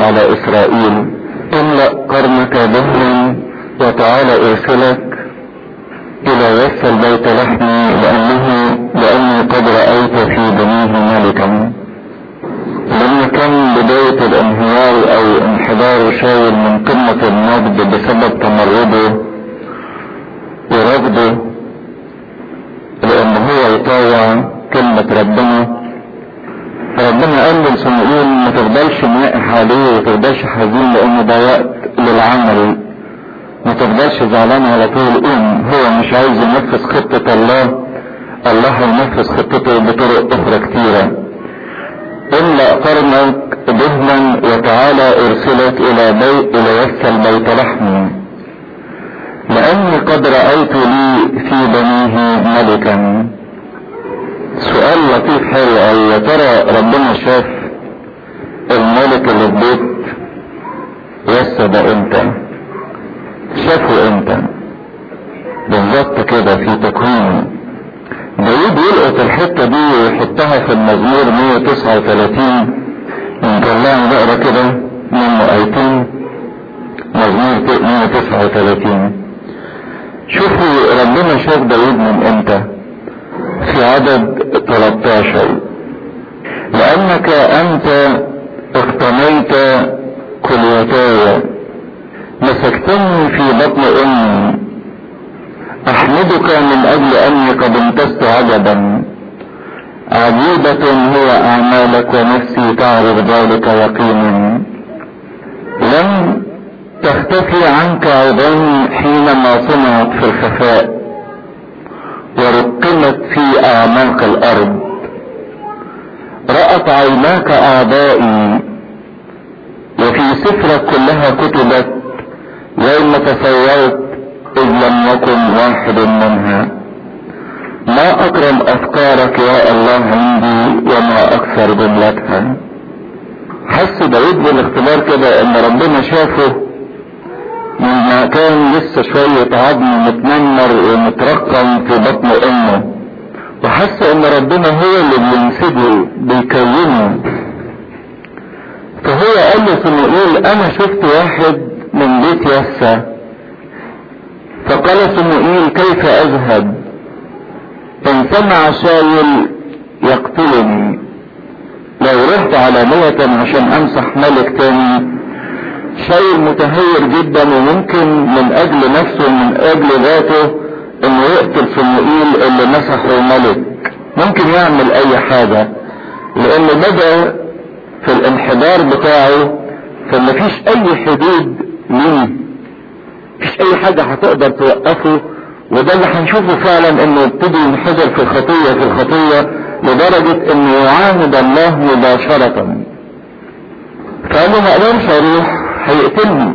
على اسرائيل املأ قرنك دهرا وتعالى ارسلك الى يس البيت لحمي لانه لاني قد رأيت في بنيه ملكا لما كان بداية الانهيار او انحدار شاول من قمة النضج بسبب تمرده ورفضه لان هو يطاوع كلمة ربنا ربنا قال لصموئيل ما تفضلش نائح عليه وتفضلش حزين لان ده وقت للعمل ما تفضلش زعلان على طول قوم هو مش عايز ينفذ خطة الله الله هينفذ خطته بطرق اخرى كتيرة املأ قرنك دهنا وتعالى ارسلك الى بيت الى يسى البيت لحمي لاني قد رأيت لي في بنيه ملكا سؤال لطيف حلو قوي يا ترى ربنا شاف الملك اللي في بيت يسى ده امتى شافه امتى بالظبط كده في تكوينه داود يلقط الحته دي ويحطها في المزمور 139 نطلعها نقرا كده منه ايتين مزمور 139 شوفوا ربنا شاف داود من امتى في عدد 13 لانك انت اقتنيت كليتاي مسكتني في بطن امي احمدك من اجل اني قد امتزت عجبا عجيبة هو اعمالك ونفسي تعرف ذلك يقينا لم تختفي عنك عظامي حينما صنعت في الخفاء ورقمت في اعماق الارض رأت عيناك اعضائي وفي سفرك كلها كتبت يوم تصورت اذ لم يكن واحد منها ما اكرم افكارك يا الله عندي وما اكثر جملتها حس داود بالاختبار كده ان ربنا شافه مما كان لسه شوية عظم متنمر ومترقم في بطن امه وحس ان ربنا هو اللي بينسجه بيكونه فهو قال له صموئيل انا شفت واحد من بيت يسى فقال صموئيل كيف اذهب ان سمع شاول يقتلني لو رحت علانية عشان امسح ملك تاني شاول متهور جدا وممكن من اجل نفسه من اجل ذاته انه يقتل صموئيل اللي مسحه ملك ممكن يعمل اي حاجة لان بدا في الانحدار بتاعه فمفيش اي حدود ليه مفيش اي حاجة هتقدر توقفه وده اللي هنشوفه فعلا انه يبتدي ينحدر في الخطية في الخطية لدرجة انه يعاند الله مباشرة فقال له ما اقدرش اروح هيقتلني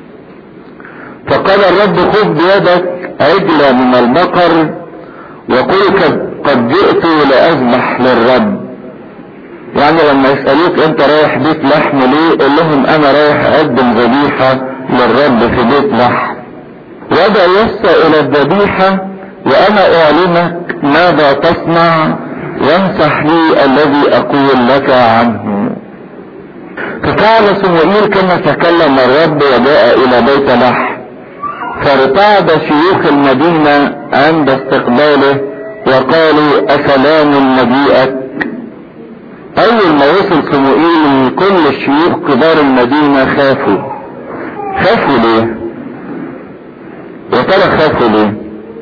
فقال الرب خذ بيدك عجلة من البقر وقل قد جئت لأذبح للرب يعني لما يسألوك انت رايح بيت لحم ليه قول لهم انا رايح اقدم ذبيحة للرب في بيت لحم وضع يسى الى الذبيحة وانا اعلمك ماذا تصنع وامسح لي الذي اقول لك عنه ففعل صموئيل كما تكلم الرب وجاء الى بيت لحم فارتعد شيوخ المدينة عند استقباله وقالوا اسلام مجيئك اول ما وصل صموئيل كل الشيوخ كبار المدينة خافوا خافوا ليه يا ترى خافوا ليه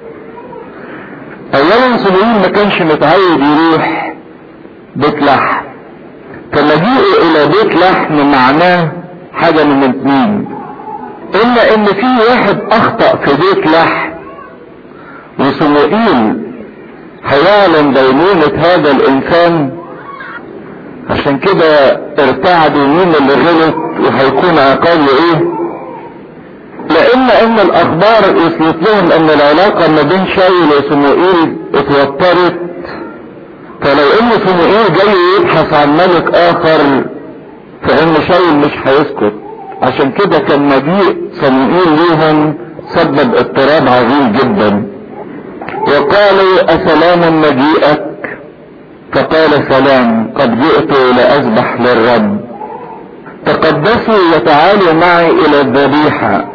اولا صموئيل ما كانش متعود يروح بيت لحم فمجيئه الى بيت لحم معناه حاجة من اتنين الا ان في واحد اخطأ في بيت لحم وصموئيل هيعلن دينونة هذا الانسان عشان كده ارتعدوا مين اللي غلط وهيكون عقابه ايه لان ان الاخبار وصلت لهم ان العلاقة ما بين شاول وصموئيل اتوترت فلو ان صموئيل جاي يبحث عن ملك اخر فان شاول مش هيسكت عشان كده كان مجيء صموئيل ليهم سبب اضطراب عظيم جدا وقالوا اسلام مجيئك فقال سلام قد جئت لأذبح للرب تقدسوا وتعالوا معي الى الذبيحة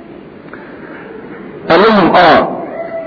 قال لهم اه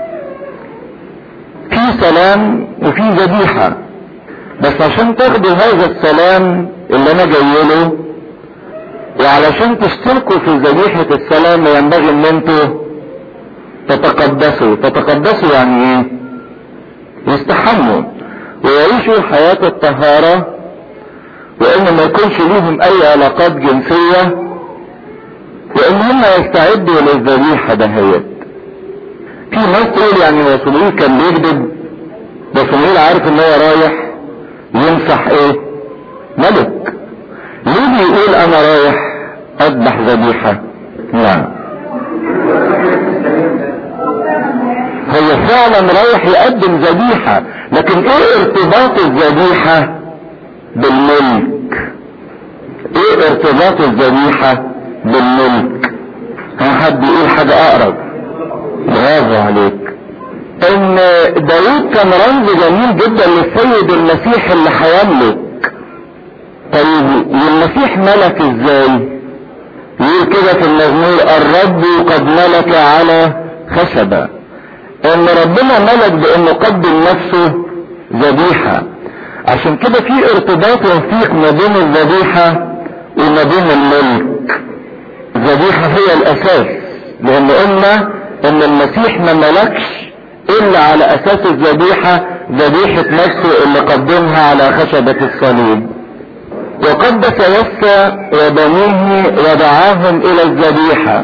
في سلام وفي ذبيحة بس عشان تاخدوا هذا السلام اللي انا جاي له وعلشان تشتركوا في ذبيحة السلام ينبغي ان انتوا تتقدسوا تتقدسوا يعني ايه يستحموا ويعيشوا حياة الطهارة وان ما يكونش ليهم اي علاقات جنسية وان هم يستعدوا للذبيحة دهيت في ناس تقول يعني هو صمويل كان بيكذب ده صمويل عارف ان هو رايح ينصح ايه ملك ليه بيقول انا رايح اذبح ذبيحة نعم هو فعلا رايح يقدم ذبيحة لكن ايه ارتباط الذبيحة بالملك ايه ارتباط الذبيحة بالملك ها حد يقول حاجة اقرب برافو عليك ان داود كان رمز جميل جدا للسيد المسيح اللي هيملك طيب والمسيح ملك ازاي يقول كده في المزمور الرب قد ملك على خشبة ان ربنا ملك بانه قدم نفسه ذبيحة عشان كده في ارتباط وثيق ما بين الذبيحة وما بين الملك الذبيحة هي الاساس لان قلنا ان المسيح ما ملكش الا على اساس الذبيحة ذبيحة نفسه اللي قدمها على خشبة الصليب وقدس يسى وبنيه ودعاهم الى الذبيحة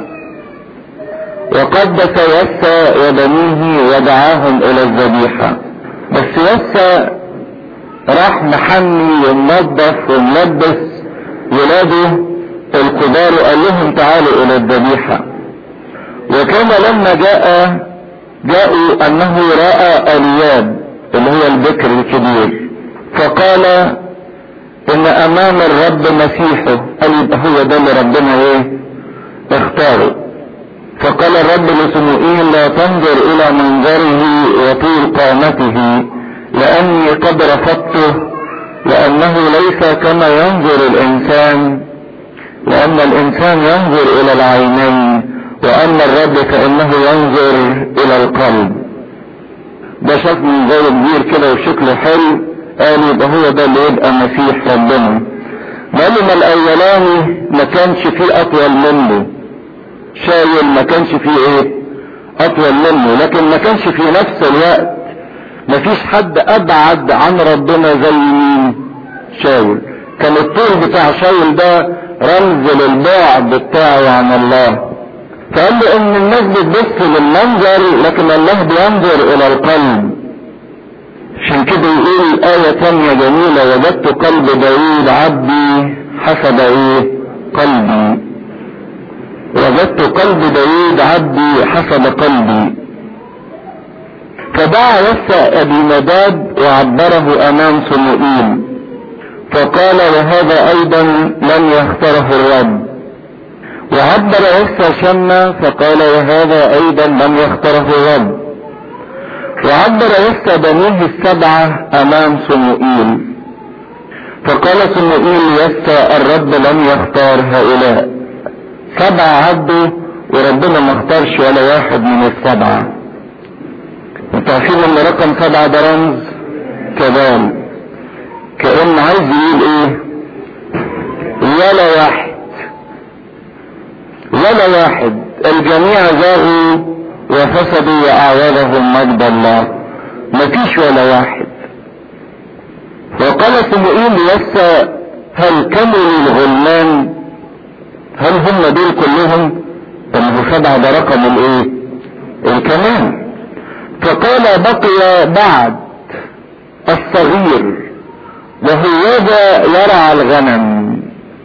وقدس يسى وبنيه ودعاهم الى الذبيحة بس يسى راح محمي ومنظف وملبس ولاده الكبار وقال لهم تعالوا الى الذبيحة وكان لما جاء جاءوا انه رأى الياب اللي هو البكر الكبير فقال ان امام الرب مسيحه قال يبقى هو ده اللي ربنا ايه اختاره فقال الرب لسموئيل لا تنظر الى منظره وطول قامته لاني قد رفضته لانه ليس كما ينظر الانسان لان الانسان ينظر الى العينين واما الرب فانه ينظر الى القلب ده شاف من زي كبير كده وشكله حلو قال يبقى هو ده اللي يبقى مسيح ربنا بينما الاولاني ما كانش فيه اطول منه شايل ما كانش فيه ايه اطول منه لكن ما كانش في نفس الوقت ما فيش حد ابعد عن ربنا زي مين شاول كان الطول بتاع شاول ده رمز للبعد بتاعه عن الله فقال له ان الناس بتبص للمنظر لكن الله بينظر الى القلب عشان كده يقول آية تانية جميلة وجدت قلب داوود عبدي حسب ايه قلبي وجدت قلب داوود عبدي حسب قلبي فدعا يسى ابي مداد وعبره امام صموئيل فقال وهذا ايضا لم يختاره الرب وعبر يسى شمة فقال وهذا ايضا لم يختاره الرب وعبر يسى بنيه السبعة امام صموئيل فقال صموئيل يسى الرب لم يختار هؤلاء سبعة عدوا وربنا ما اختارش ولا واحد من السبعة انتوا عارفين ان رقم سبعة ده رمز كذلك كأن عايز يقول ايه ولا واحد ولا واحد الجميع زاغوا وفسدوا واعوذهم مجد الله مفيش ولا واحد وقال صموئيل يسى هل كملوا الغلمان هل هم دول كلهم طب هو سبعة ده رقم الايه الكمال فقال بقي بعد الصغير وهوذا يرعى الغنم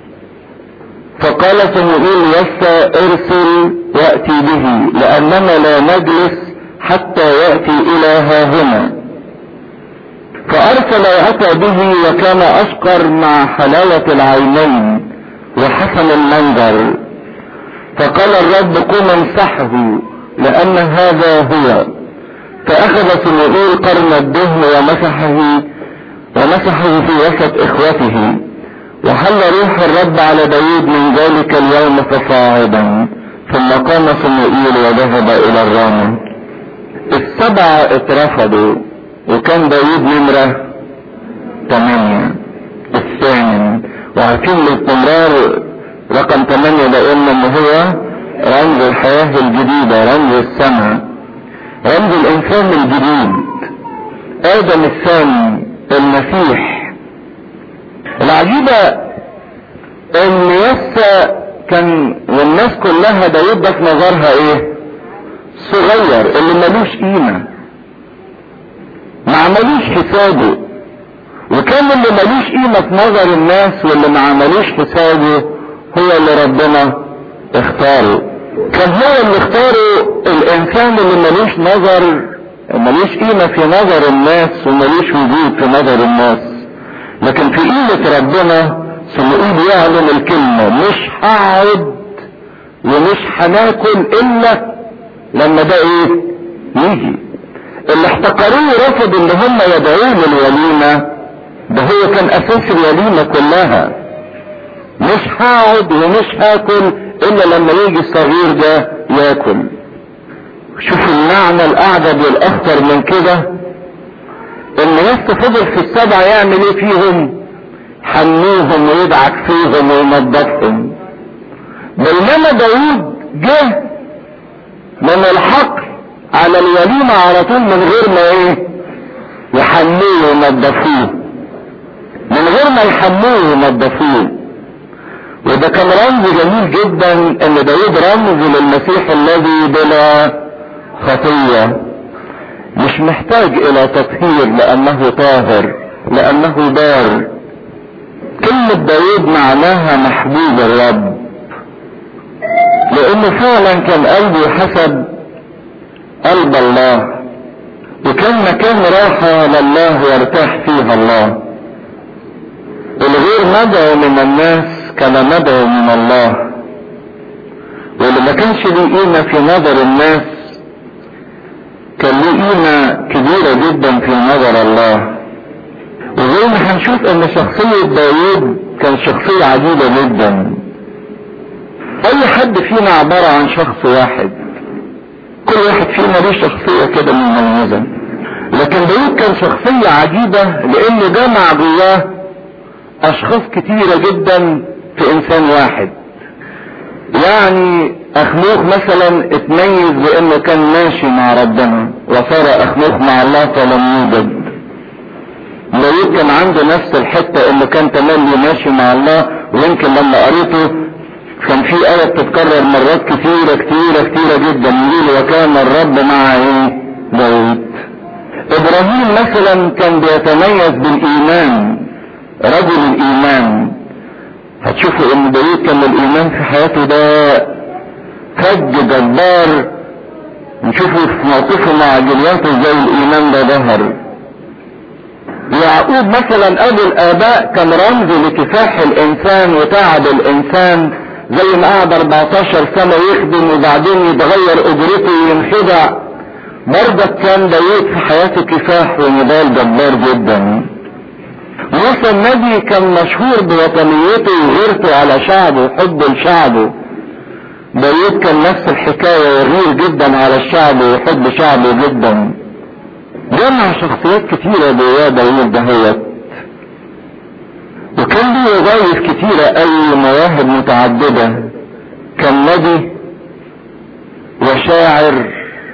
فقال صموئيل يسى ارسل واتي به لاننا لا نجلس حتى ياتي الى ها هنا فارسل واتى به وكان اشقر مع حلاوه العينين وحسن المنظر فقال الرب قم امسحه لان هذا هو فاخذ صموئيل قرن الدهن ومسحه ومسحه في وسط اخوته وحل روح الرب على داود من ذلك اليوم فصاعدا ثم قام صموئيل وذهب الى الرامة السبعة اترفضوا وكان داود نمرة ثمانية الثامن وعارفين الاستمرار رقم ثمانية لان ان هو رمز الحياة الجديدة رمز السماء رمز الانسان الجديد ادم الثاني المسيح العجيبة ان يسا كان والناس كلها داود ده في نظرها ايه صغير اللي ملوش قيمة ما عملوش حسابه وكان اللي ملوش قيمة في نظر الناس واللي ما عملوش حسابه هو اللي ربنا اختاره كان هو اللي اختاره الانسان اللي ملوش نظر ملوش قيمة في نظر الناس وملوش وجود في نظر الناس لكن في قيمة ربنا صموئيل يعلن الكلمة مش هقعد ومش هناكل الا لما ده ايه يجي اللي احتقروه ورفضوا ان هم يدعوه للوليمة ده هو كان اساس الوليمة كلها مش هقعد ومش هاكل الا لما يجي الصغير ده ياكل شوف المعنى الاعجب والاخطر من كده ان يس فضل في السبع يعمل ايه فيهم حميهم ويدعك فيهم وينظفهم بينما داود جه من الحقل على الوليمة على طول من غير ما ايه يحميه وينظفوه من غير ما يحموه وينظفوه وده كان رمز جميل جدا ان داود رمز للمسيح الذي بلا خطية مش محتاج الى تطهير لانه طاهر لانه بار كلمة داود معناها محبوب الرب لانه فعلا كان قلبه حسب قلب الله وكان مكان راحة لله وارتاح فيها الله الغير مدعو من الناس كان مدعو من الله واللي ما كانش ليه قيمة في نظر الناس كان ليه قيمة كبيرة جدا في نظر الله وزي ما هنشوف ان شخصية داوود كان شخصية عجيبة جدا اي حد فينا عبارة عن شخص واحد كل واحد فينا ليه شخصية كده مميزة لكن داوود كان شخصية عجيبة لانه جمع جواه اشخاص كتيرة جدا في انسان واحد يعني اخنوخ مثلا اتميز بانه كان ماشي مع ربنا وصار اخنوخ مع الله فلم يوجد داود كان عنده نفس الحتة انه كان تملي ماشي مع الله ويمكن لما قريته كان في آية بتتكرر مرات كتيرة كتيرة كتيرة جدا يقول وكان الرب مع ايه داود ابراهيم مثلا كان بيتميز بالايمان رجل الايمان هتشوفوا ان داود كان الايمان في حياته ده فج جبار نشوفوا في موقفه مع جلياته ازاي الايمان ده ظهر يعقوب مثلا ابو الاباء كان رمز لكفاح الانسان وتعب الانسان زي ما قعد 14 سنة يخدم وبعدين يتغير اجرته وينخدع برضك كان داوود في حياته كفاح ونضال جبار جدا موسى النبي كان مشهور بوطنيته وغيرته على شعبه وحبه لشعبه داوود كان نفس الحكاية يغير جدا على الشعب ويحب شعبه جدا جمع شخصيات كتيرة جواه داوود دهوت وكان له وظائف كتيرة اي مواهب متعددة كان نبي وشاعر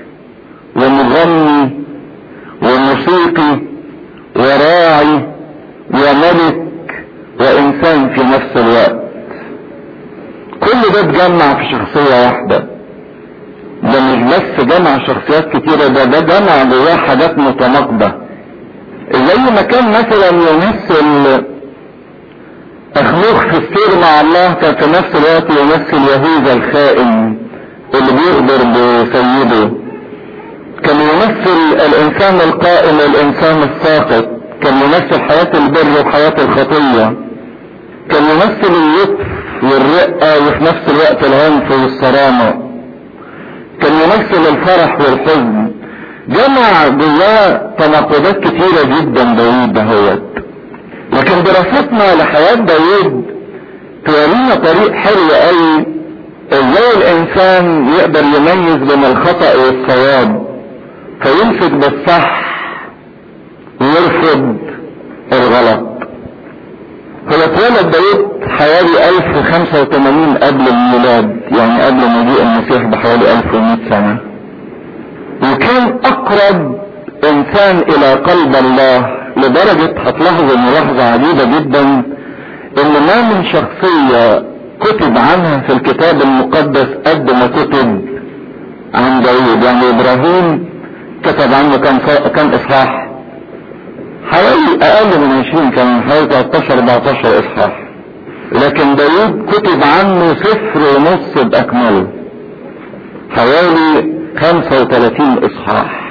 ومغني وموسيقي وراعي وملك وانسان في نفس الوقت كل ده اتجمع في شخصية واحدة ده مش بس جمع شخصيات كتيرة ده ده جمع جواه حاجات متناقضة زي ما كان مثلا يمثل اخنوخ في السير مع الله كان في نفس الوقت يمثل يهوذا الخائن اللي بيغدر بسيده كان يمثل الانسان القائم الانسان الساقط كان يمثل حياة البر وحياة الخطية كان يمثل اللطف والرقة وفي نفس الوقت العنف والصرامة كان يمثل الفرح والحزن جمع جواه تناقضات كتيرة جدا داوود دهوت لكن دراستنا لحياة داوود تورينا طريق حلو قوي ازاي الانسان يقدر يميز بين الخطأ والصواب فيمسك بالصح ويرفض الغلط هو اتولد داود حوالي 1085 قبل الميلاد يعني قبل مجيء المسيح بحوالي 1100 سنة وكان اقرب انسان الى قلب الله لدرجة هتلاحظوا ملاحظة عجيبة جدا ان ما من شخصية كتب عنها في الكتاب المقدس قد ما كتب عن داود يعني ابراهيم كتب عنه كم كم اصحاح حوالي اقل من 20 كان حوالي 13 14 اصحاح لكن داود كتب عنه صفر ونص باكمله حوالي 35 اصحاح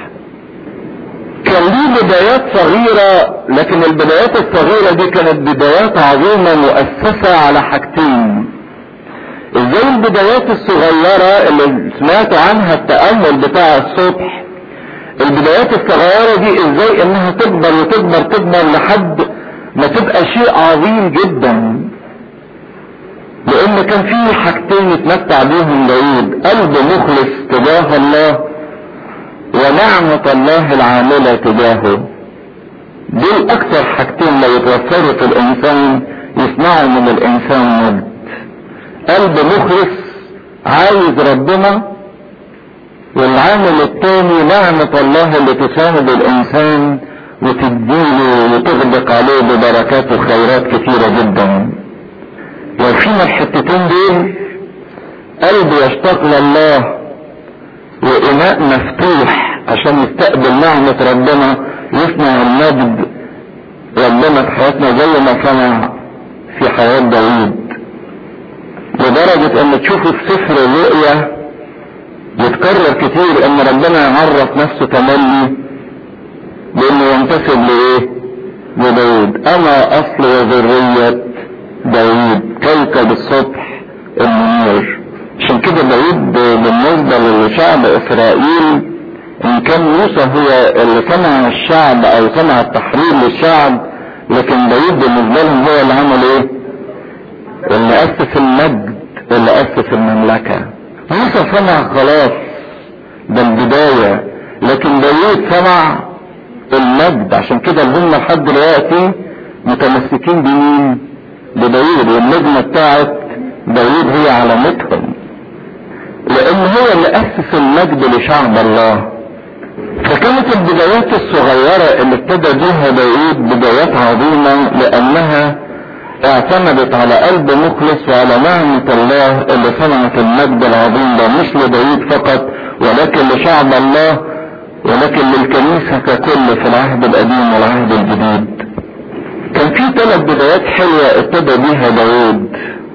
كان ليه بدايات صغيرة لكن البدايات الصغيرة دي كانت بدايات عظيمة مؤسسة على حاجتين ازاي البدايات الصغيرة اللي سمعتوا عنها التأمل بتاع الصبح البدايات الصغيرة دي ازاي انها تكبر وتكبر تكبر لحد ما تبقى شيء عظيم جدا لان كان في حاجتين يتمتع بيهم داود قلب مخلص تجاه الله ونعمة الله العاملة تجاهه دول اكثر حاجتين لو يتوفروا في الانسان يصنعوا من الانسان مجد قلب مخلص عايز ربنا والعامل الثاني نعمة الله اللي تساند الانسان وتديله وتغدق عليه ببركات وخيرات كثيرة جدا لو فينا الحتتين دول قلب يشتاق لله وإناء مفتوح عشان يستقبل نعمة ربنا يصنع المجد ربنا في حياتنا زي ما صنع في حياة داوود لدرجة ان تشوفوا في سفر الرؤيا يتكرر كتير ان ربنا يعرف نفسه تملي بانه ينتسب لايه لداود انا اصل وذرية داود كوكب الصبح المنير عشان كده داود بالنسبة لشعب اسرائيل ان كان موسى هو اللي صنع الشعب او صنع التحرير للشعب لكن داود بالنسبة لهم هو اللي عمل ايه اللي اسس المجد اللي اسس المملكة موسى صنع خلاص ده البداية لكن داود صنع المجد عشان كده هم لحد دلوقتي متمسكين بمين بداود والنجمة بتاعت داود هي علامتهم لان هو اللي اسس المجد لشعب الله فكانت البدايات الصغيرة اللي ابتدى بيها داود بدايات عظيمة لانها اعتمدت على قلب مخلص وعلى نعمة الله اللي صنعت المجد العظيم ده مش لداود فقط ولكن لشعب الله ولكن للكنيسة ككل في العهد القديم والعهد الجديد كان في ثلاث بدايات حلوة ابتدى بيها داود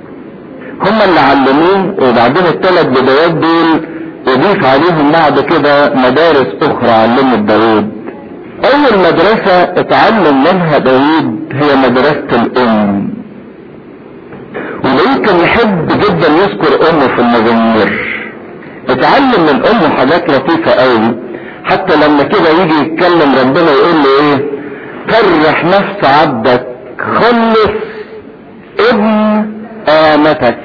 هم اللي علموه وبعدين الثلاث بدايات دول اضيف عليهم بعد كده مدارس اخرى علمت داود اول مدرسة اتعلم منها داود هي مدرسة الام وداود كان يحب جدا يذكر امه في المزامير اتعلم من امه حاجات لطيفة قوي حتى لما كده يجي يتكلم ربنا يقول له ايه فرح نفس عبدك خلص ابن امتك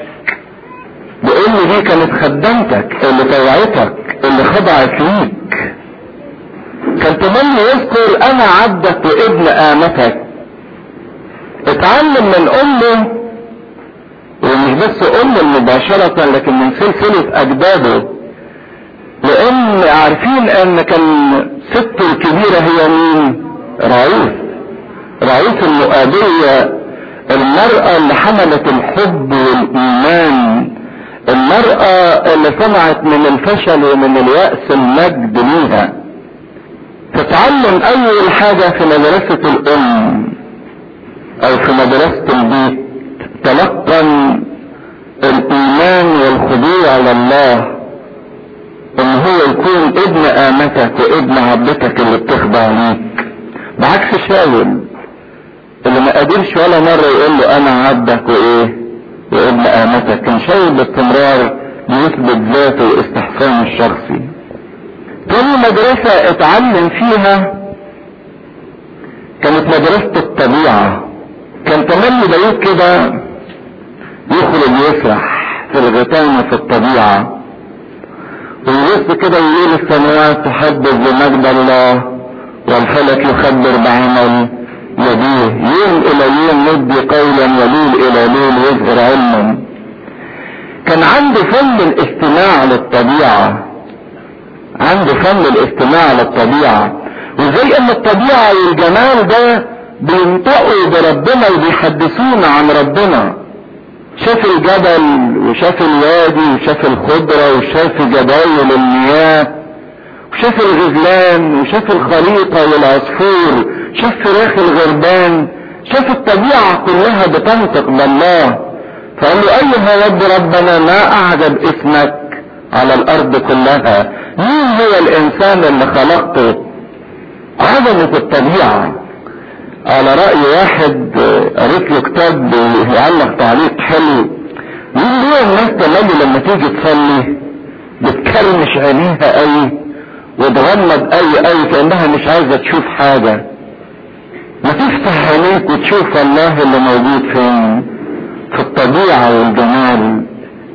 بان دي كانت خدمتك اللي طوعتك اللي خضعت ليك كان تمني يذكر انا عبدك وابن امتك اتعلم من امه ومش بس امه مباشرة لكن من سلسلة اجداده لان عارفين ان كان سته الكبيرة هي مين رعوف رعوف المؤابية المرأة اللي حملت الحب والايمان المرأة اللي صنعت من الفشل ومن اليأس المجد ليها تتعلم اول حاجة في مدرسة الام او في مدرسة البيت تلقن الايمان والخضوع لله ان هو يكون ابن امتك وابن عبدتك اللي بتخضع ليك بعكس شاول اللي ما قدرش ولا مرة يقول له انا عبدك وايه وابن امتك كان شاول باستمرار بيثبت ذاته واستحسانه الشخصي تاني مدرسة اتعلم فيها كانت مدرسة الطبيعة كان تملي داود كده يخرج يسرح في الغيطان وفي الطبيعة ويبص كده ويقول السماوات تحدث بمجد الله والفلك يخبر بعمل يديه يوم الى يوم يدي قولا وليل الى ليل يظهر علما كان عنده فن الاستماع للطبيعة عنده فن الاستماع للطبيعة وزي ان الطبيعة والجمال ده بينطقوا بربنا وبيحدثونا عن ربنا شاف الجبل وشاف الوادي وشاف الخضرة وشاف جبايل المياه وشاف الغزلان وشاف الخليقة والعصفور شاف فراخ الغربان شاف الطبيعة كلها بتنطق بالله فقال له ايها رب ربنا ما اعجب اسمك على الارض كلها مين هو الانسان اللي خلقته عظمة الطبيعة على رأي واحد قريت له كتاب بيعلق تعليق حلو يقول ليه الناس تملي لما تيجي تصلي بتكرمش عينيها قوي وتغمض قوي قوي كانها مش عايزه تشوف حاجه ما تفتح عينيك وتشوف الله اللي موجود فين في الطبيعه والجمال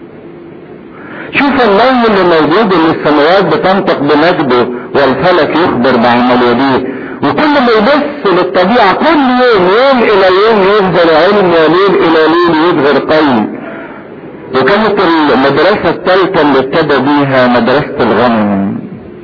شوف الله اللي موجود اللي السماوات بتنطق بمجده والفلك يخبر بعمل يديه وكل ما يبص للطبيعة كل يوم يوم إلى يوم يظهر علم وليل إلى ليل يظهر قلب وكانت المدرسة الثالثة اللي ابتدى بيها مدرسة الغنم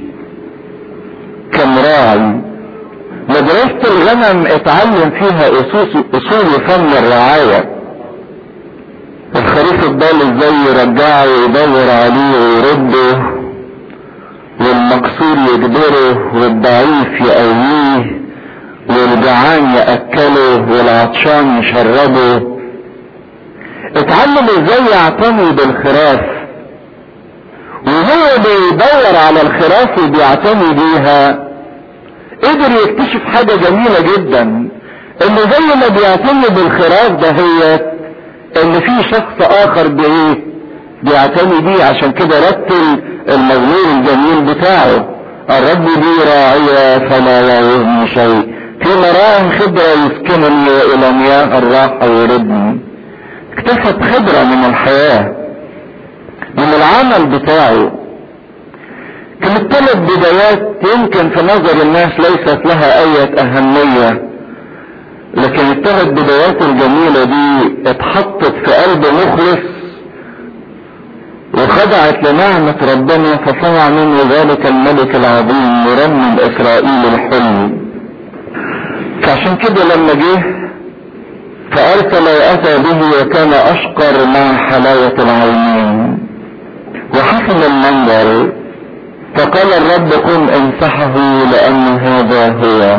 كان راعي مدرسة الغنم اتعلم فيها أصول, أصول فن الرعاية الخريف الضال ازاي يرجعه ويدور عليه ويرده والمكسور يجبره والضعيف يقويه والجعان يأكله والعطشان يشربه اتعلم ازاي يعتني بالخراف وهو بيدور على الخراف وبيعتني بيها قدر يكتشف حاجة جميلة جدا انه زي ما بيعتني بالخراف ده هي ان في شخص اخر بايه بيعتني بيه عشان كده رتل المزمور الجميل بتاعه الرب لي راعية فلا يعوزني شيء في مراء خبرة يسكنني الى مياه الراحة ويردني اكتسب خبرة من الحياة من العمل بتاعه كانت ثلاث بدايات يمكن في نظر الناس ليست لها اي اهمية لكن الثلاث بدايات الجميلة دي اتحطت في قلب مخلص وخضعت لنعمة ربنا فصنع منه ذلك الملك العظيم مرنم اسرائيل الحلم فعشان كده لما جه فارسل واتى به وكان اشقر مع حلاوة العينين وحسن المنظر فقال الرب قم امسحه لان هذا هو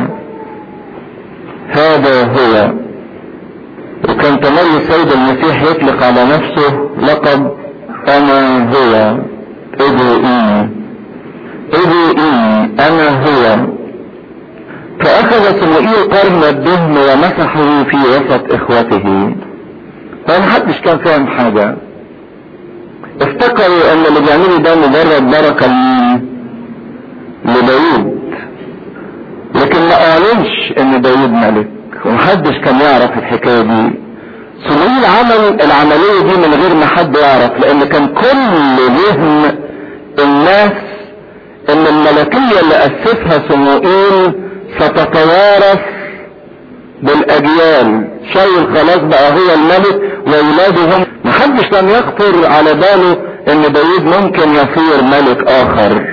هذا هو وكان تملي السيد المسيح يطلق على نفسه لقب انا هو ادعوني ادعوني انا هو فاخذ سموئيل قرن الدهن ومسحه في وسط اخوته فمحدش كان فاهم حاجة افتكروا ان اللي بيعملوا ده مجرد بركة لمين لداود لكن ما اعلنش ان داود ملك ومحدش كان يعرف الحكاية دي سموئيل عمل العملية دي من غير ما حد يعرف لان كان كل ذهن الناس ان الملكية اللي اسسها سموئيل ستتوارث بالاجيال شاول خلاص بقى هو الملك واولاده هم محدش لم يخطر على باله ان داود ممكن يصير ملك اخر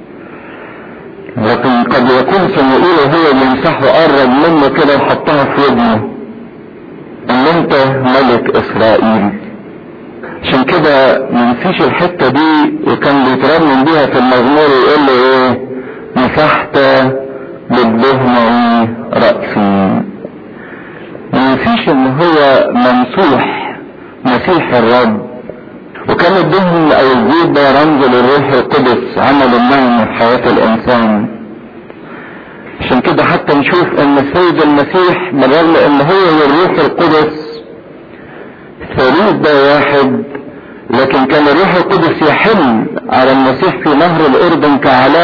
لكن قد يكون سموئيل هو بيمسحه قرب منه كده وحطها في ودنه ان انت ملك اسرائيل عشان كده منسيش الحتة دي وكان بيترنم بيها في المزمور يقول له ايه مسحت بالدهن رأسي منسيش ان هو ممسوح مسيح الرب وكان الدهن او الزيت ده رمز للروح القدس عمل النعم في حياة الانسان عشان كده حتى نشوف ان السيد المسيح بالرغم ان هو والروح القدس ثالوث ده واحد لكن كان الروح القدس يحل على المسيح في نهر الاردن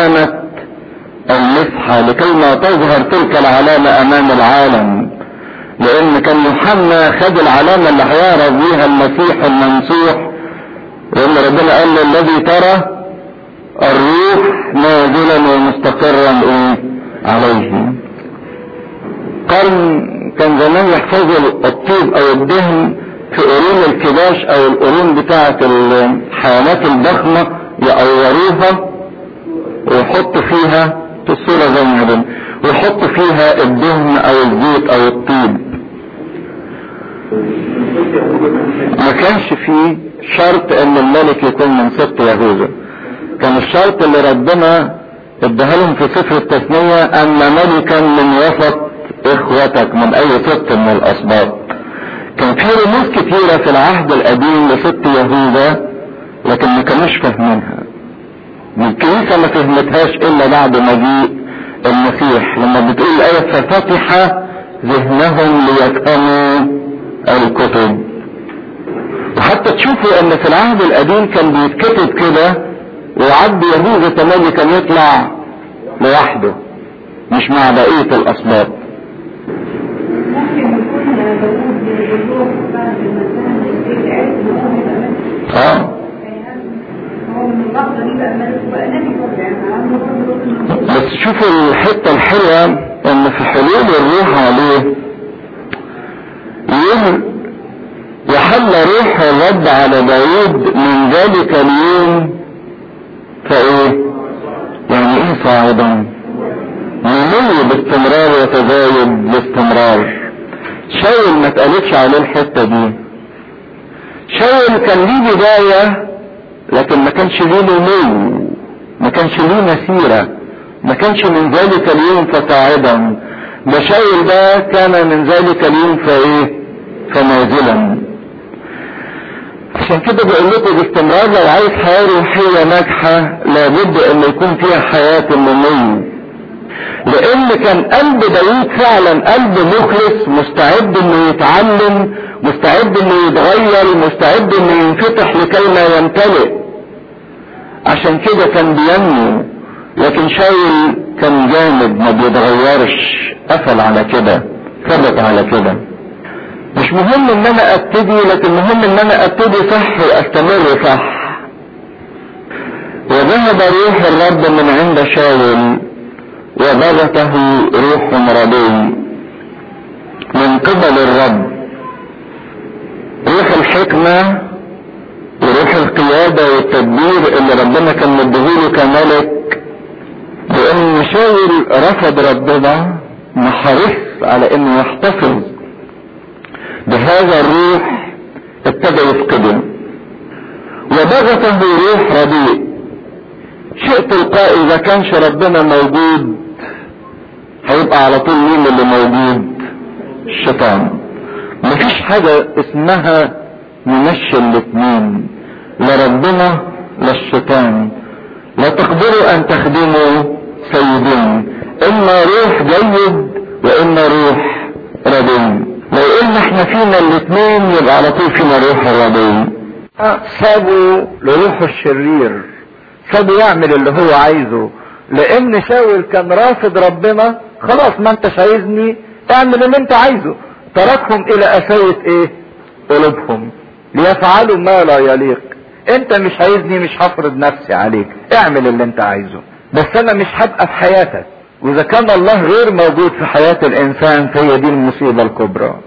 كعلامة المسحة لكي ما تظهر تلك العلامة امام العالم لان كان يوحنا خد العلامة اللي هيعرف بيها المسيح الممسوح لان ربنا قال له الذي ترى الروح نازلا ومستقرا ايه عليه قال كان زمان يحفظوا الطيب او الدهن في قرون الكباش او القرون بتاعة الحيوانات الضخمة يقوروها ويحطوا فيها في الصورة زي ما ويحطوا فيها الدهن او الزيت او الطيب ما كانش فيه شرط ان الملك يكون من سبط يهوذا كان الشرط اللي ربنا اداها لهم في سفر التثنية ان ملكا من وسط اخوتك من اي سبط من الاسباط كان في رموز كتيرة في العهد القديم لسبط يهوذا لكن ما كانوش فاهمينها الكنيسة ما فهمتهاش الا بعد مجيء المسيح لما بتقول الآية ففتح ذهنهم ليفهموا الكتب وحتى تشوفوا ان في العهد القديم كان بيتكتب كده وعبد يهوذا تملي كان يطلع لوحده مش مع بقية الأسباط اه بس شوفوا الحتة الحلوة ان في حلول الروح عليه يوم وحل روح الرب على داود من ذلك اليوم فايه يعني ايه صاعدا ينمو باستمرار وتزايد باستمرار شاول ما اتقالتش عليه الحته دي شاول كان ليه بدايه لكن ما كانش ليه نمو ما كانش ليه مسيره ما كانش من ذلك اليوم فصاعدا ده شاول ده كان من ذلك اليوم فايه فنازلا عشان كده بقول لكم باستمرار لو عايز حياه روحيه ناجحه لابد ان يكون فيها حياه النمو لان كان قلب داوود فعلا قلب مخلص مستعد انه يتعلم مستعد انه يتغير مستعد انه ينفتح لكي ما يمتلئ عشان كده كان بينمو لكن شاول كان جامد ما بيتغيرش قفل على كده ثبت على كده مش مهم ان انا ابتدي لكن مهم ان انا ابتدي صح واستمر صح وذهب روح الرب من عند شاول وبغته روح مرضي من قبل الرب روح الحكمة وروح القيادة والتدبير اللي ربنا كان مديهوله كملك لان شاول رفض ربنا ما حرص على انه يحتفظ بهذا الروح ابتدى يفقده وبغته روح رديء شيء تلقائي اذا كانش ربنا موجود هيبقى على طول مين اللي موجود الشيطان مفيش حاجة اسمها نمشي الاتنين لا ربنا لا الشيطان لا تقدروا ان تخدموا سيدين اما روح جيد واما روح رديء لو قلنا احنا فينا الاتنين يبقى على طول فينا روح الرديء سابوا لروح الشرير سابوا يعمل اللي هو عايزه لان شاول كان رافض ربنا خلاص ما انتش عايزني اعمل اللي انت عايزه تركهم الى اساية ايه قلوبهم ليفعلوا ما لا يليق انت مش عايزني مش هفرض نفسي عليك اعمل اللي انت عايزه بس انا مش هبقى في حياتك واذا كان الله غير موجود في حياة الانسان فهي دي المصيبة الكبرى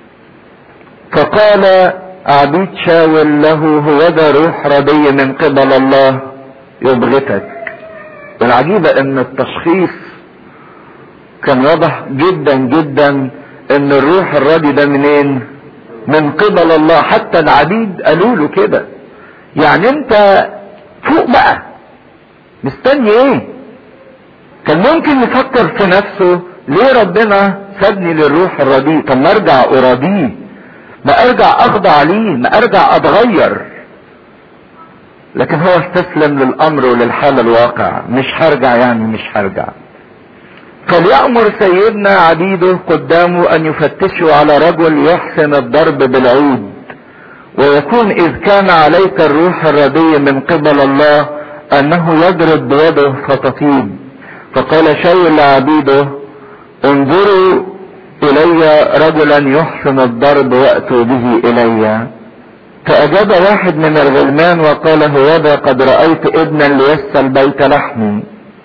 فقال عبيد شاول له هو ذا روح ردي من قبل الله يبغتك والعجيبة ان التشخيص كان واضح جدا جدا ان الروح الردي ده منين من قبل الله حتى العبيد قالوا له كده يعني انت فوق بقى مستني ايه كان ممكن يفكر في نفسه ليه ربنا سابني للروح الرديء طب ما ارجع اراديه ما ارجع اخضع ليه ما ارجع اتغير لكن هو استسلم للامر وللحال الواقع مش هرجع يعني مش هرجع فليأمر سيدنا عبيده قدامه ان يفتشوا على رجل يحسن الضرب بالعود ويكون اذ كان عليك الروح الردي من قبل الله انه يضرب بيده فتطيب فقال شاول لعبيده انظروا الي رجلا يحسن الضرب واتوا به الي فاجاب واحد من الغلمان وقال هوذا قد رايت ابنا ليس البيت لحمي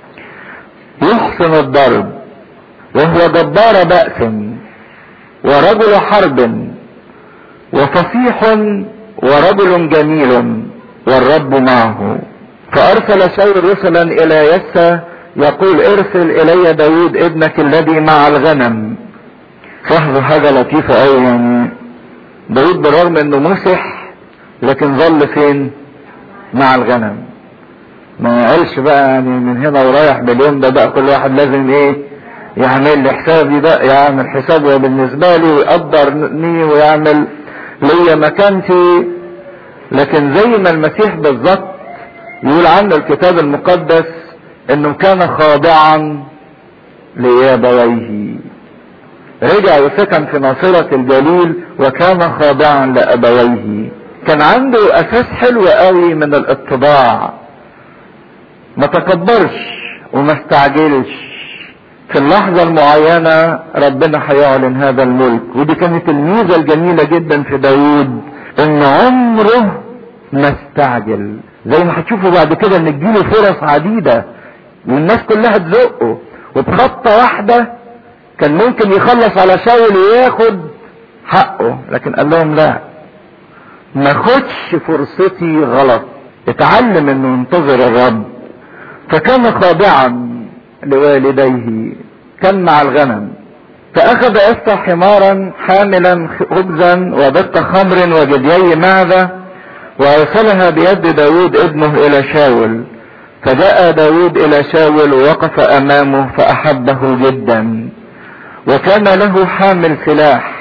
يحسن الضرب وهو جبار بأس ورجل حرب وفصيح ورجل جميل والرب معه فارسل شاول رسلا الى يسى يقول ارسل الي داود ابنك الذي مع الغنم لاحظوا حاجة لطيفة قوي يعني داود بالرغم انه مسح لكن ظل فين مع الغنم ما قالش بقى يعني من هنا ورايح باليوم ده بقى كل واحد لازم ايه يعمل لي حسابي بقى يعمل حسابه بالنسبة لي ويقدرني ويعمل ليا مكانتي لكن زي ما المسيح بالظبط يقول عنه الكتاب المقدس انه كان خاضعا لابويه رجع وسكن في ناصرة الجليل وكان خاضعا لابويه كان عنده اساس حلو قوي من الاتباع ما تكبرش وما استعجلش في اللحظة المعينة ربنا هيعلن هذا الملك ودي كانت الميزة الجميلة جدا في داود ان عمره ما استعجل زي ما هتشوفوا بعد كده ان تجيله فرص عديدة والناس كلها تزقه وبخطة واحدة كان ممكن يخلص على شاول وياخد حقه لكن قال لهم لا ما خدش فرصتي غلط اتعلم انه ينتظر الرب فكان خاضعا لوالديه كان مع الغنم فاخذ اسى حمارا حاملا خبزا وبت خمر وجديي معذة وارسلها بيد داود ابنه الى شاول فجاء داود الى شاول ووقف امامه فاحبه جدا وكان له حامل سلاح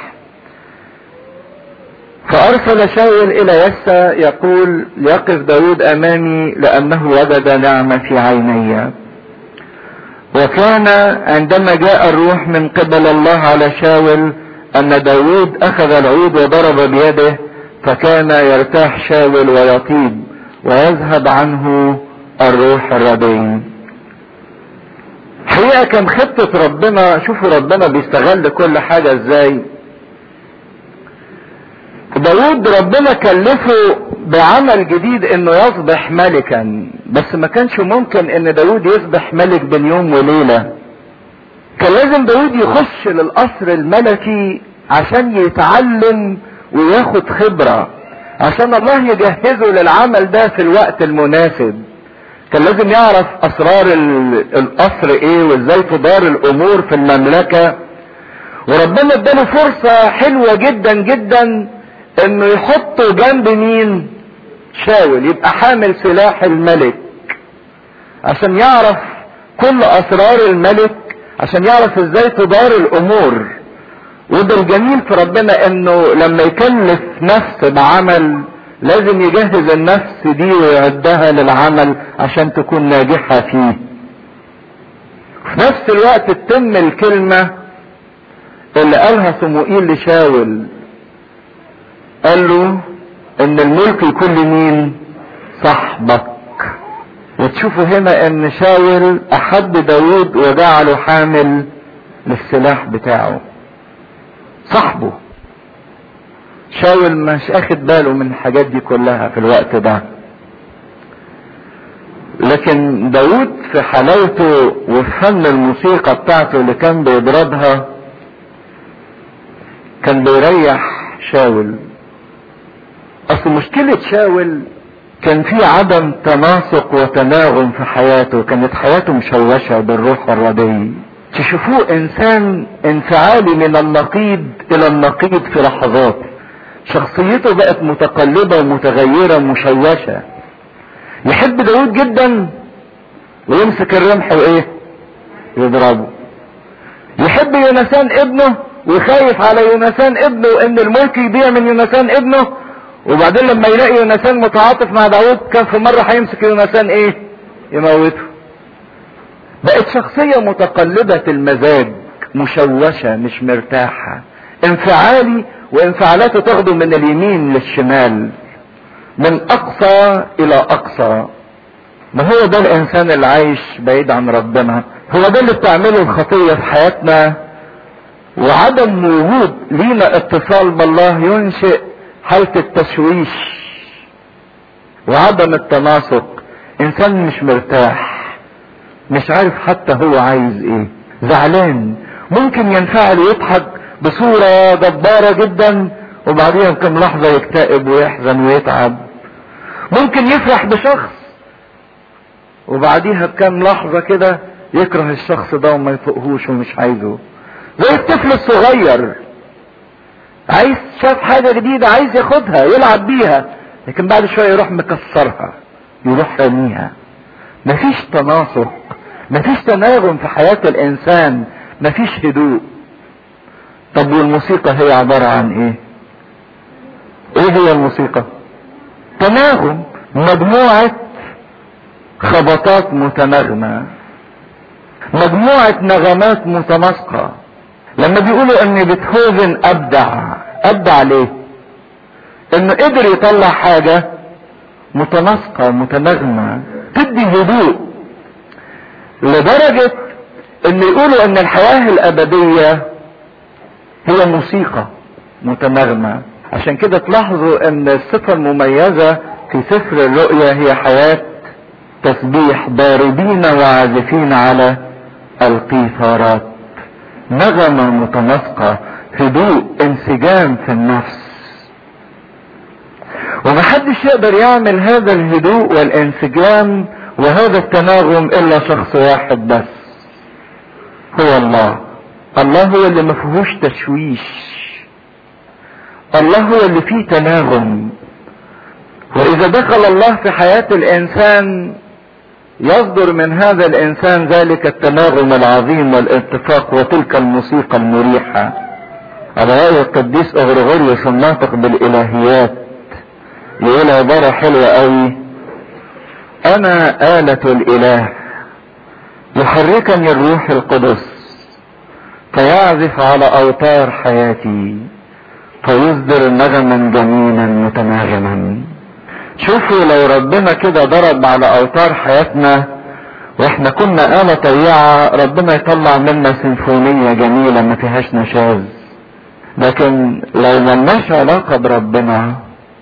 فارسل شاول الى يسى يقول ليقف داود امامي لانه وجد نعمة في عيني وكان عندما جاء الروح من قبل الله على شاول ان داود اخذ العود وضرب بيده فكان يرتاح شاول ويطيب ويذهب عنه الروح الرديء حقيقة كان خطة ربنا شوفوا ربنا بيستغل كل حاجة ازاي داود ربنا كلفه بعمل جديد انه يصبح ملكا بس ما كانش ممكن ان داود يصبح ملك بين يوم وليلة كان لازم داود يخش للقصر الملكي عشان يتعلم وياخد خبرة عشان الله يجهزه للعمل ده في الوقت المناسب كان لازم يعرف اسرار القصر ايه وازاي تدار الامور في المملكة وربنا اداله فرصة حلوة جدا جدا انه يحطه جنب مين شاول يبقى حامل سلاح الملك عشان يعرف كل اسرار الملك عشان يعرف ازاي تدار الامور وده الجميل في ربنا انه لما يكلف نفس بعمل لازم يجهز النفس دي ويعدها للعمل عشان تكون ناجحة فيه في نفس الوقت تتم الكلمة اللي قالها صموئيل لشاول قال له ان الملك يكون لمين صاحبك وتشوفوا هنا ان شاول احب داود وجعله حامل للسلاح بتاعه صاحبه شاول مش اخد باله من الحاجات دي كلها في الوقت ده لكن داود في حلاوته وفي فن الموسيقى بتاعته اللي كان بيضربها كان بيريح شاول اصل مشكلة شاول كان في عدم تناسق وتناغم في حياته كانت حياته مشوشة بالروح الردي تشوفوه انسان انفعالي من النقيض الى النقيض في لحظات شخصيته بقت متقلبة ومتغيرة ومشوشة يحب داود جدا ويمسك الرمح وايه يضربه يحب يونسان ابنه وخايف على يونسان ابنه وان الملك يضيع من يونسان ابنه وبعدين لما يلاقي يونسان متعاطف مع داود كان في مرة هيمسك يونسان ايه يموته بقت شخصية متقلبة المزاج مشوشة مش مرتاحة انفعالي وانفعالاته تاخده من اليمين للشمال من اقصى الى اقصى ما هو ده الانسان اللي عايش بعيد عن ربنا هو ده اللي بتعمله الخطية في حياتنا وعدم وجود لينا اتصال بالله ينشئ حالة التشويش وعدم التناسق انسان مش مرتاح مش عارف حتى هو عايز ايه زعلان ممكن ينفعل ويضحك بصورة جبارة جدا وبعديها بكم لحظة يكتئب ويحزن ويتعب ممكن يفرح بشخص وبعديها بكم لحظة كده يكره الشخص ده وما يفوقهوش ومش عايزه زي الطفل الصغير عايز شاف حاجة جديدة عايز ياخدها يلعب بيها لكن بعد شوية يروح مكسرها يروح رميها مفيش تناسق مفيش تناغم في حياة الانسان مفيش هدوء طب والموسيقى هي عبارة عن ايه ايه هي الموسيقى تناغم مجموعة خبطات متناغمة مجموعة نغمات متناسقة لما بيقولوا ان بيتهوفن ابدع ابدع ليه انه قدر يطلع حاجة متناسقة متناغمة تدي هدوء لدرجة ان يقولوا ان الحياة الابدية هي موسيقى متناغمة عشان كده تلاحظوا ان الصفة المميزة في سفر الرؤيا هي حياة تسبيح ضاربين وعازفين على القيثارات نغمة متناسقة هدوء انسجام في النفس ومحدش يقدر يعمل هذا الهدوء والانسجام وهذا التناغم الا شخص واحد بس هو الله الله هو اللي ما فيهوش تشويش الله هو اللي فيه تناغم واذا دخل الله في حياة الانسان يصدر من هذا الانسان ذلك التناغم العظيم والاتفاق وتلك الموسيقى المريحة على رأي القديس اغرغوريوس الناطق بالالهيات يقول عبارة حلوة قوي انا آلة الاله يحركني الروح القدس فيعزف على اوتار حياتي فيصدر نغما جميلا متناغما شوفوا لو ربنا كده ضرب على اوتار حياتنا واحنا كنا آلة طيعة ربنا يطلع منا سيمفونية جميلة ما فيهاش نشاز لكن لو ملناش علاقة بربنا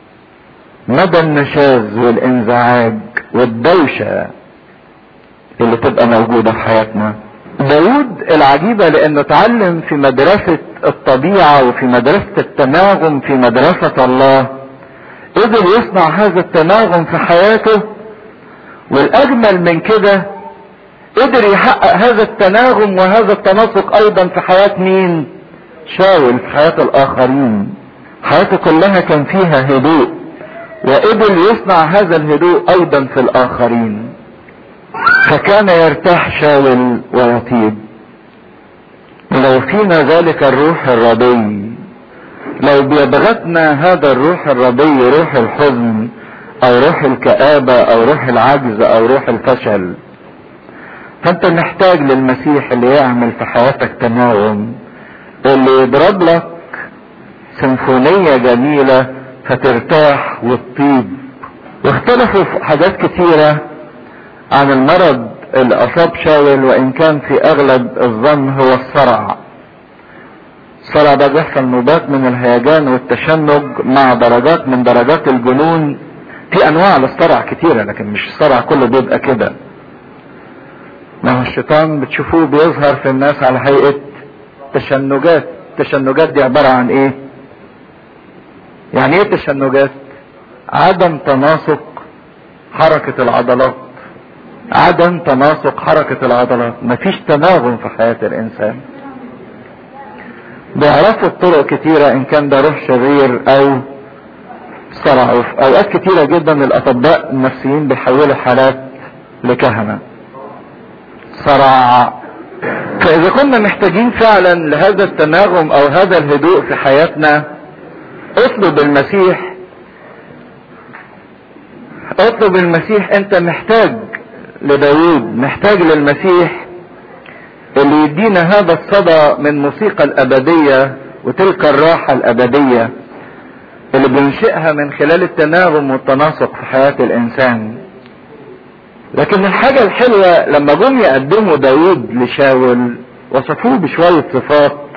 مدى النشاز والانزعاج والدوشة اللي تبقى موجودة في حياتنا داود العجيبة لانه اتعلم في مدرسة الطبيعة وفي مدرسة التناغم في مدرسة الله قدر يصنع هذا التناغم في حياته والاجمل من كده قدر يحقق هذا التناغم وهذا التناسق ايضا في حياة مين شاول في حياة الاخرين حياته كلها كان فيها هدوء وقدر يصنع هذا الهدوء ايضا في الاخرين فكان يرتاح شاول ويطيب لو فينا ذلك الروح الرضي لو بيبغتنا هذا الروح الرضي روح الحزن او روح الكآبة او روح العجز او روح الفشل فانت محتاج للمسيح اللي يعمل في حياتك تناغم اللي يضرب لك سيمفونية جميلة فترتاح وتطيب واختلفوا في حاجات كتيرة عن المرض اللي اصاب شاول وان كان في اغلب الظن هو الصرع الصرع ده بيحصل نوبات من الهيجان والتشنج مع درجات من درجات الجنون في انواع للصرع كتيرة لكن مش الصرع كله بيبقى كده ما هو الشيطان بتشوفوه بيظهر في الناس على هيئة تشنجات التشنجات دي عبارة عن ايه يعني ايه تشنجات عدم تناسق حركة العضلات عدم تناسق حركة العضلات مفيش تناغم في حياة الانسان بيعرفوا الطرق كتيرة ان كان ده روح شرير او صرع وفي اوقات كتيرة جدا الاطباء النفسيين بيحولوا حالات لكهنة صرع فاذا كنا محتاجين فعلا لهذا التناغم او هذا الهدوء في حياتنا اطلب المسيح اطلب المسيح انت محتاج لداود محتاج للمسيح اللي يدينا هذا الصدى من موسيقى الابدية وتلك الراحة الابدية اللي بينشئها من خلال التناغم والتناسق في حياة الانسان لكن الحاجة الحلوة لما جم يقدموا داود لشاول وصفوه بشوية صفات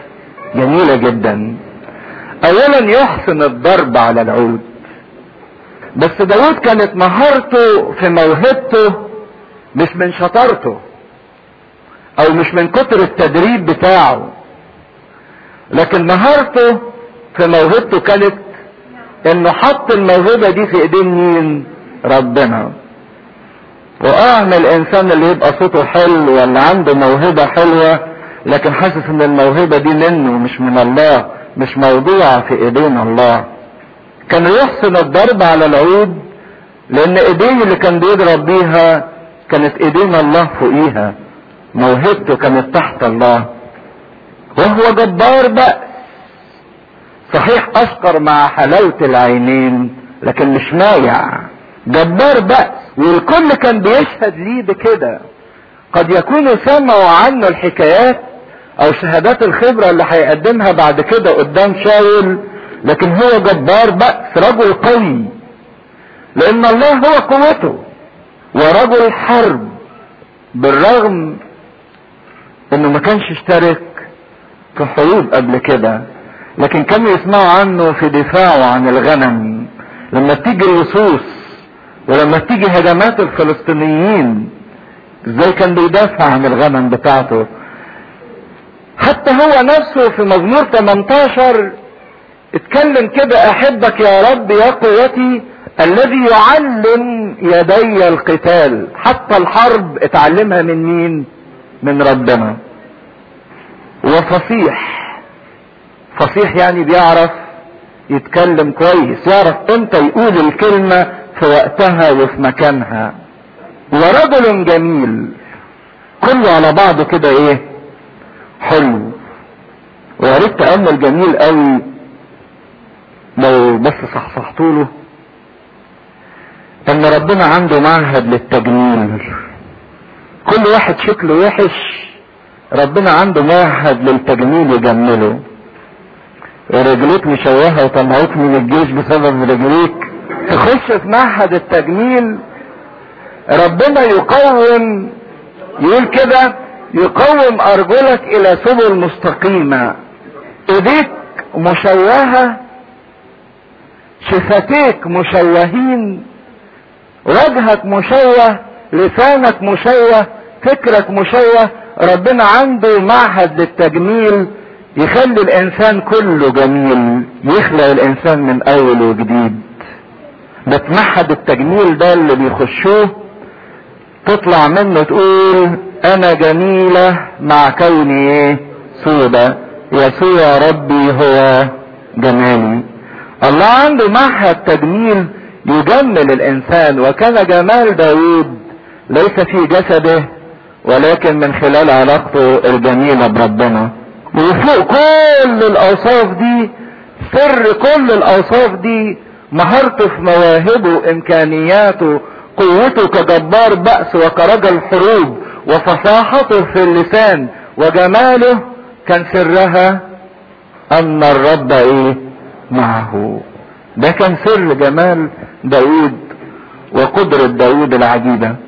جميلة جدا اولا يحسن الضرب على العود بس داود كانت مهارته في موهبته مش من شطارته او مش من كتر التدريب بتاعه لكن مهارته في موهبته كانت انه حط الموهبة دي في ايدين مين ربنا واعمل الانسان اللي يبقى صوته حلو ولا عنده موهبة حلوة لكن حاسس ان الموهبة دي منه مش من الله مش موضوعة في ايدين الله كان يحسن الضرب على العود لان ايديه اللي كان بيضرب بيها كانت ايدين الله فوقيها موهبته كانت تحت الله وهو جبار بأس صحيح اشقر مع حلاوة العينين لكن مش مايع جبار بأس والكل كان بيشهد ليه بكده قد يكونوا سمعوا عنه الحكايات او شهادات الخبرة اللي هيقدمها بعد كده قدام شاول لكن هو جبار بأس رجل قوي لان الله هو قوته ورجل حرب بالرغم انه ما كانش اشترك في حروب قبل كده لكن كانوا يسمعوا عنه في دفاعه عن الغنم لما تيجي اللصوص ولما تيجي هجمات الفلسطينيين ازاي كان بيدافع عن الغنم بتاعته حتى هو نفسه في مزمور 18 اتكلم كده احبك يا رب يا قوتي الذي يعلم يدي القتال حتى الحرب اتعلمها من مين من ربنا وفصيح فصيح يعني بيعرف يتكلم كويس يعرف امتى يقول الكلمة في وقتها وفي مكانها ورجل جميل كله على بعضه كده ايه حلو وقريت تأمل جميل قوي لو بس صحصحتوله ان ربنا عنده معهد للتجميل كل واحد شكله وحش ربنا عنده معهد للتجميل يجمله رجليك مشوهة وطلعوك من الجيش بسبب رجليك تخش في معهد التجميل ربنا يقوم يقول كده يقوم ارجلك الى سبل مستقيمة ايديك مشوهة شفتيك مشوهين وجهك مشوه لسانك مشوه فكرك مشوه ربنا عنده معهد للتجميل يخلي الانسان كله جميل يخلق الانسان من اول وجديد بتمحد التجميل ده اللي بيخشوه تطلع منه تقول انا جميلة مع كوني ايه سودة يسوع ربي هو جمالي الله عنده معهد تجميل يجمل الانسان وكان جمال داود ليس في جسده ولكن من خلال علاقته الجميلة بربنا وفوق كل الاوصاف دي سر كل الاوصاف دي مهارته في مواهبه امكانياته قوته كجبار بأس وكرجل حروب وفصاحته في اللسان وجماله كان سرها ان الرب ايه معه ده كان سر جمال داود وقدرة داود العجيبة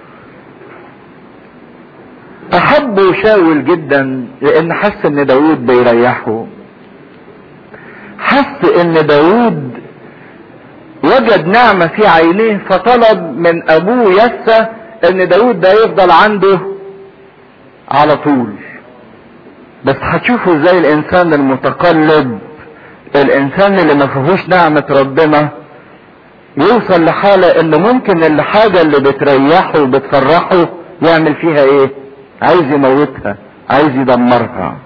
احبه شاول جدا لان حس ان داود بيريحه حس ان داود وجد نعمة في عينيه فطلب من ابوه يسى ان داود ده يفضل عنده على طول بس هتشوفوا ازاي الانسان المتقلب الانسان اللي ما فيهوش نعمة ربنا يوصل لحالة ان ممكن الحاجة اللي بتريحه وبتفرحه يعمل فيها ايه عايز يموتها عايز يدمرها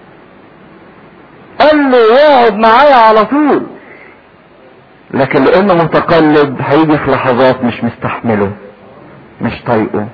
قال له يقعد معايا على طول لكن لانه متقلب هيجي في لحظات مش مستحمله مش طايقه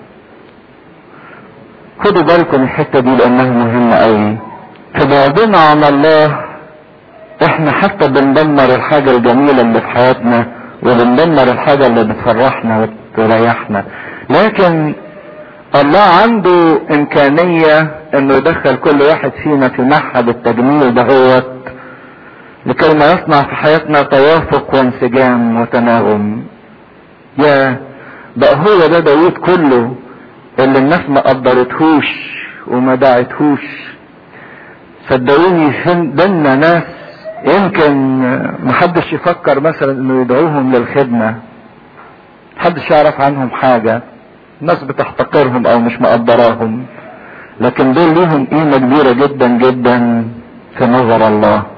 خدوا بالكم الحتة دي لانها مهمة قوي في بعدنا عن الله احنا حتى بندمر الحاجة الجميلة اللي في حياتنا وبندمر الحاجة اللي بتفرحنا وتريحنا لكن الله عنده امكانية انه يدخل كل واحد فينا في معهد التجميل دهوت لكي ما يصنع في حياتنا توافق وانسجام وتناغم يا بقى هو ده داود كله اللي الناس ما قدرتهوش وما دعتهوش صدقوني دنا ناس يمكن محدش يفكر مثلا انه يدعوهم للخدمة محدش يعرف عنهم حاجة الناس بتحتقرهم او مش مقدراهم لكن دول ليهم قيمة كبيرة جدا جدا في نظر الله